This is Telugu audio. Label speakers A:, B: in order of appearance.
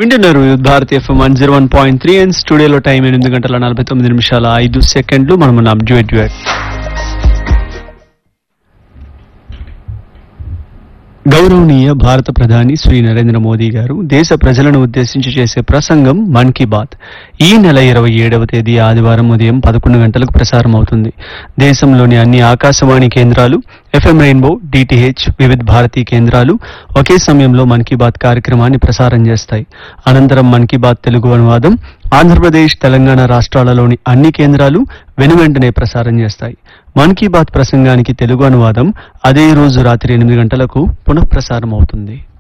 A: వింటున్నారు భారతీయ FM one zero one point three and స్టూడియోలో టైం ఎనిమిది గంటల నలభై తొమ్మిది నిమిషాల ఐదు సెకండ్లు మనం ఉన్నాం డ్యూయట్ డ్యూయట్ గౌరవనీయ భారత ప్రధాని శ్రీ నరేంద్ర మోదీ గారు దేశ ప్రజలను ఉద్దేశించి చేసే ప్రసంగం మన్ కీ బాత్ ఈ నెల ఇరవై ఏడవ తేదీ ఆదివారం ఉదయం పదకొండు గంటలకు ప్రసారం అవుతుంది దేశంలోని అన్ని ఆకాశవాణి కేంద్రాలు ఎఫ్ఎం రెయిన్బో డిటిహెచ్ వివిధ భారతీ కేంద్రాలు ఒకే సమయంలో మన్ కీ బాత్ కార్యక్రమాన్ని ప్రసారం చేస్తాయి అనంతరం మన్ కీ బాత్ తెలుగు అనువాదం ఆంధ్రప్రదేశ్ తెలంగాణ రాష్ట్రాలలోని అన్ని కేంద్రాలు వెనువెంటనే ప్రసారం చేస్తాయి మన్ కీ బాత్ ప్రసంగానికి తెలుగు అనువాదం అదే రోజు రాత్రి ఎనిమిది గంటలకు పునఃప్రసారం అవుతుంది